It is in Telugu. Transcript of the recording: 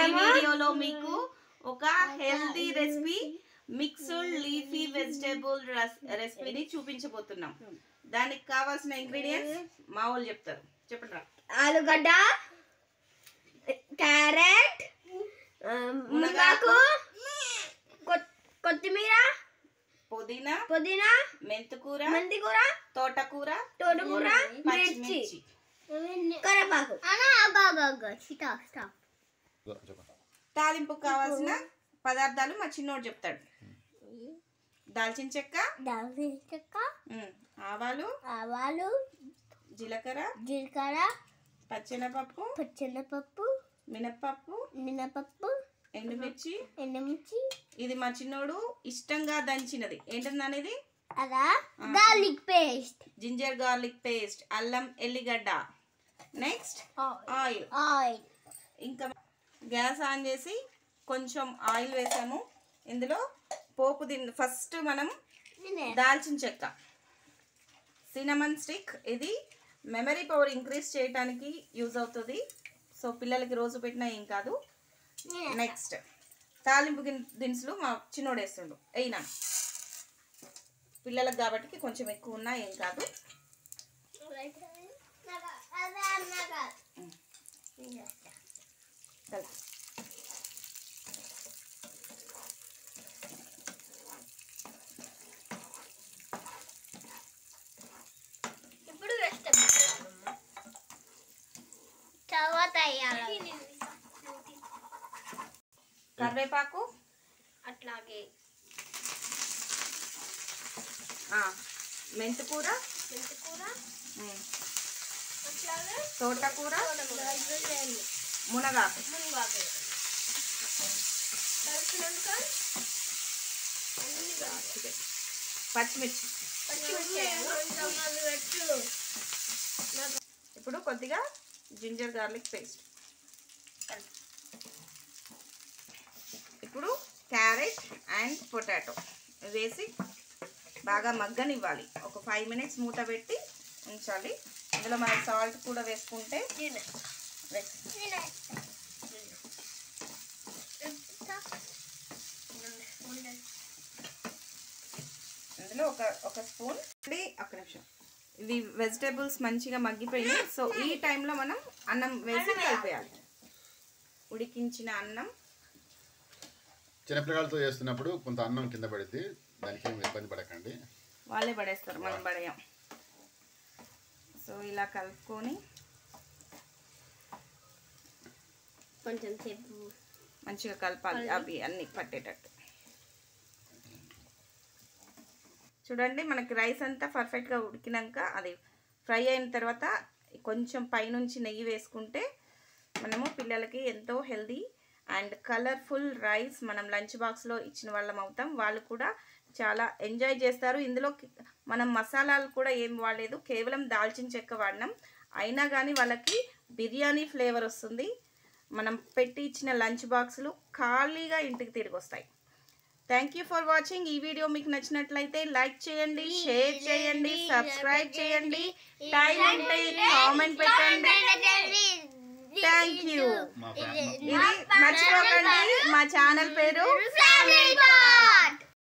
చేస్తున్నాము వీడియోలో మీకు ఒక healthy recipe mixed leafy vegetable రెసిపీని చూపించబోతున్నాం దానికి కావాల్సిన ఇంగ్రీడియంట్స్ మా వాళ్ళు చెప్తారు చెప్పండి రా ఆలుగడ్డ క్యారెట్ ఆ, మునగాకు కొ- కొత్తిమీర పుదీనా పుదీనా మెంతికూర మెంతి కూర తోటకూర తోటకూర మిర్చి పచ్చిమిర్చి కరివేపాకు తాలింపు కావాల్సిన పదార్థాలు మా చిన్నోడు చెప్తాడు దాల్చిన చెక్క చెక్క ఉమ్, ఆవాలు ఆవాలు జీలకర్ర జీలకర్ర పచ్చెనపప్పు పచ్చెనపప్పు మినప్పప్పు మినపప్పు ఎండుమిర్చి ఎండుమిర్చి ఇది మా చిన్నోడు ఇష్టంగా దంచినది ఏంటన్నది అదా garlic paste ginger garlic paste అల్లం ఎల్లిగడ్డ నెక్స్ట్ ఆయిల్ ఆయిల్ ఇంకా గ్యాస్ ఆన్ చేసి కొంచెం ఆయిల్ వేసాము ఇందులో పోపు దిన్ ఫస్ట్ మనం దాల్చిన చెక్క సినమన్ స్టిక్ ఇది మెమరీ పవర్ ఇంక్రీజ్ చేయడానికి యూజ్ అవుతుంది సో పిల్లలకి రోజు పెట్టినా ఏం కాదు నెక్స్ట్ తాలింపు గిన్- దినుసులు మా చిన్నోడు వేస్తుండు అయినా పిల్లలకు కాబట్టి కొంచెం ఎక్కువ ఉన్నా ఏం కాదు కదా ఇప్పుడు తర్వాత వేయాలి కరివేపాకు అట్లాగే ఆ, మెంతికూర మెంతికూర ఉమ్, అట్లాగే తోటకూర మునగాకు మునగాకు మునగాకు కలిసినాక అన్ని ఓకే. పచ్చిమిర్చి పచ్చిమిర్చి పెట్టు ఇప్పుడు కొద్దిగా జింజర్ గార్లిక్ పేస్ట్ ఇప్పుడు క్యారెట్ అండ్ పొటాటో వేసి బాగా మగ్గనివ్వాలి ఒక ఫైవ్ మినిట్స్ మూత పెట్టి ఉంచాలి ఇందులో మనం సాల్ట్ కూడా వేసుకుంటే వేస్- ఇందులో ఒక ఒక స్పూన్ ఇది ఒక నిమిషం ఇవి వెజిటేబుల్స్ మంచిగా మగ్గిపోయినాయి సో ఈ టైంలో మనం అన్నం వేసి కలిపేయాలి ఉడికించిన అన్నం చిన్నపిల్లలతో చేస్తున్నప్పుడు కొంత అన్నం కింద పడిద్ది దానికి ఏమి ఇబ్బంది పడకండి వాళ్ళే పడేస్తారు మనం పడేయం సో ఇలా కలుపుకొని కొంచెం సేపు మంచిగా కలపాలి అవి అన్ని పట్టేటట్టు చూడండి మనకి రైస్ అంతా పర్ఫెక్ట్గా ఉడికినాక అది ఫ్రై అయిన తర్వాత కొంచెం పైనుంచి నెయ్యి వేసుకుంటే మనము పిల్లలకి ఎంతో హెల్దీ అండ్ కలర్ఫుల్ రైస్ మనం లంచ్ బాక్స్లో ఇచ్చిన వాళ్ళం అవుతాం వాళ్ళు కూడా చాలా ఎంజాయ్ చేస్తారు ఇందులో కి- మనం మసాలాలు కూడా ఏం వాడలేదు కేవలం దాల్చిన చెక్క వాడినాం అయినా కానీ వాళ్ళకి బిర్యానీ ఫ్లేవర్ వస్తుంది మనం పెట్టి ఇచ్చిన లంచ్ బాక్సులు ఖాళీగా ఇంటికి తిరిగి వస్తాయి థ్యాంక్ యూ ఫర్ వాచింగ్ ఈ వీడియో మీకు నచ్చినట్లయితే లైక్ చేయండి షేర్ చేయండి సబ్స్క్రైబ్ చేయండి టైం ఉంటే కామెంట్ పెట్టండి థ్యాంక్ యూ మా ఫ్యా- ఇది మర్చిపోకండి మా ఛానల్ పేరు ఫ్యామిలీ పార్ట్